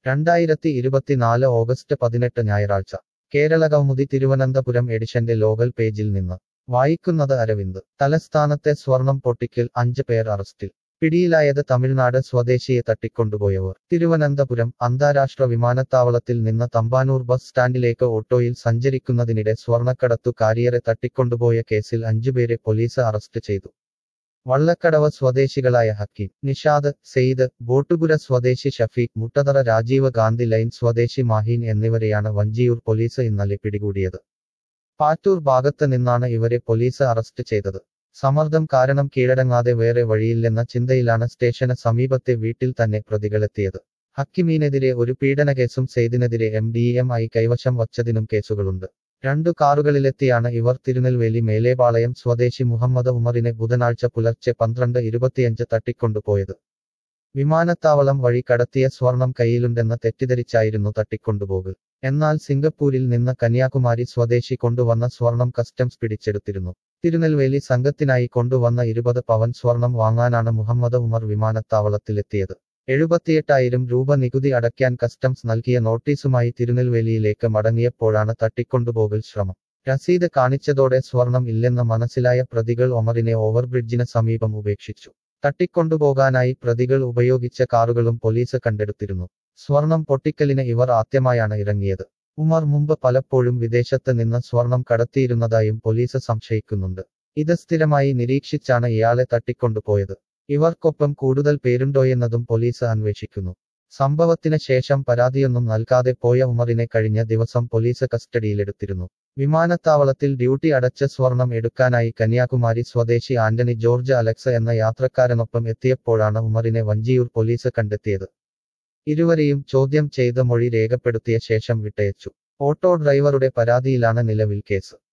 രണ്ടായിരത്തി ഇരുപത്തിനാല് ഓഗസ്റ്റ് പതിനെട്ട് ഞായറാഴ്ച കേരളകൗമുദി തിരുവനന്തപുരം എഡിഷന്റെ ലോകൽ പേജിൽ നിന്ന് വായിക്കുന്നത് അരവിന്ദ് തലസ്ഥാനത്തെ സ്വർണം പൊട്ടിക്കൽ അഞ്ച് പേർ അറസ്റ്റിൽ പിടിയിലായത് തമിഴ്നാട് സ്വദേശിയെ തട്ടിക്കൊണ്ടുപോയവർ തിരുവനന്തപുരം അന്താരാഷ്ട്ര വിമാനത്താവളത്തിൽ നിന്ന് തമ്പാനൂർ ബസ് സ്റ്റാൻഡിലേക്ക് ഓട്ടോയിൽ സഞ്ചരിക്കുന്നതിനിടെ സ്വർണ്ണക്കടത്തുകാരിയരെ തട്ടിക്കൊണ്ടുപോയ കേസിൽ അഞ്ചുപേരെ പോലീസ് അറസ്റ്റ് ചെയ്തു വള്ളക്കടവ് സ്വദേശികളായ ഹക്കീം നിഷാദ് സെയ്ദ് ബോട്ടുപുര സ്വദേശി ഷഫീഖ് മുട്ടതറ രാജീവ് ഗാന്ധി ലൈൻ സ്വദേശി മാഹീൻ എന്നിവരെയാണ് വഞ്ചിയൂർ പോലീസ് ഇന്നലെ പിടികൂടിയത് പാറ്റൂർ ഭാഗത്ത് നിന്നാണ് ഇവരെ പോലീസ് അറസ്റ്റ് ചെയ്തത് സമ്മർദ്ദം കാരണം കീഴടങ്ങാതെ വേറെ വഴിയില്ലെന്ന ചിന്തയിലാണ് സ്റ്റേഷന് സമീപത്തെ വീട്ടിൽ തന്നെ പ്രതികളെത്തിയത് ഹക്കിമീനെതിരെ ഒരു പീഡനക്കേസും സെയ്ദിനെതിരെ എം ഡി എം ഐ കൈവശം വച്ചതിനും കേസുകളുണ്ട് രണ്ടു കാറുകളിലെത്തിയാണ് ഇവർ തിരുനെൽവേലി മേലേപാളയം സ്വദേശി മുഹമ്മദ് ഉമറിനെ ബുധനാഴ്ച പുലർച്ചെ പന്ത്രണ്ട് ഇരുപത്തിയഞ്ച് തട്ടിക്കൊണ്ടുപോയത് വിമാനത്താവളം വഴി കടത്തിയ സ്വർണം കയ്യിലുണ്ടെന്ന് തെറ്റിദ്ധരിച്ചായിരുന്നു തട്ടിക്കൊണ്ടുപോകൽ എന്നാൽ സിംഗപ്പൂരിൽ നിന്ന് കന്യാകുമാരി സ്വദേശി കൊണ്ടുവന്ന സ്വർണം കസ്റ്റംസ് പിടിച്ചെടുത്തിരുന്നു തിരുനെൽവേലി സംഘത്തിനായി കൊണ്ടുവന്ന ഇരുപത് പവൻ സ്വർണം വാങ്ങാനാണ് മുഹമ്മദ് ഉമർ വിമാനത്താവളത്തിലെത്തിയത് എഴുപത്തിയെട്ടായിരം രൂപ നികുതി അടയ്ക്കാൻ കസ്റ്റംസ് നൽകിയ നോട്ടീസുമായി തിരുനെൽവേലിയിലേക്ക് മടങ്ങിയപ്പോഴാണ് തട്ടിക്കൊണ്ടുപോകൽ ശ്രമം രസീത് കാണിച്ചതോടെ സ്വർണം ഇല്ലെന്ന് മനസ്സിലായ പ്രതികൾ ഒമറിനെ ഓവർബ്രിഡ്ജിന് സമീപം ഉപേക്ഷിച്ചു തട്ടിക്കൊണ്ടുപോകാനായി പ്രതികൾ ഉപയോഗിച്ച കാറുകളും പോലീസ് കണ്ടെടുത്തിരുന്നു സ്വർണം പൊട്ടിക്കലിന് ഇവർ ആദ്യമായാണ് ഇറങ്ങിയത് ഉമർ മുമ്പ് പലപ്പോഴും വിദേശത്ത് നിന്ന് സ്വർണം കടത്തിയിരുന്നതായും പോലീസ് സംശയിക്കുന്നുണ്ട് ഇത് സ്ഥിരമായി നിരീക്ഷിച്ചാണ് ഇയാളെ തട്ടിക്കൊണ്ടുപോയത് ഇവർക്കൊപ്പം കൂടുതൽ പേരുണ്ടോയെന്നതും പോലീസ് അന്വേഷിക്കുന്നു സംഭവത്തിന് ശേഷം പരാതിയൊന്നും നൽകാതെ പോയ ഉമറിനെ കഴിഞ്ഞ ദിവസം പോലീസ് കസ്റ്റഡിയിലെടുത്തിരുന്നു വിമാനത്താവളത്തിൽ ഡ്യൂട്ടി അടച്ച സ്വർണം എടുക്കാനായി കന്യാകുമാരി സ്വദേശി ആന്റണി ജോർജ് അലക്സ് എന്ന യാത്രക്കാരനൊപ്പം എത്തിയപ്പോഴാണ് ഉമറിനെ വഞ്ചിയൂർ പോലീസ് കണ്ടെത്തിയത് ഇരുവരെയും ചോദ്യം ചെയ്ത് മൊഴി രേഖപ്പെടുത്തിയ ശേഷം വിട്ടയച്ചു ഓട്ടോ ഡ്രൈവറുടെ പരാതിയിലാണ് നിലവിൽ കേസ്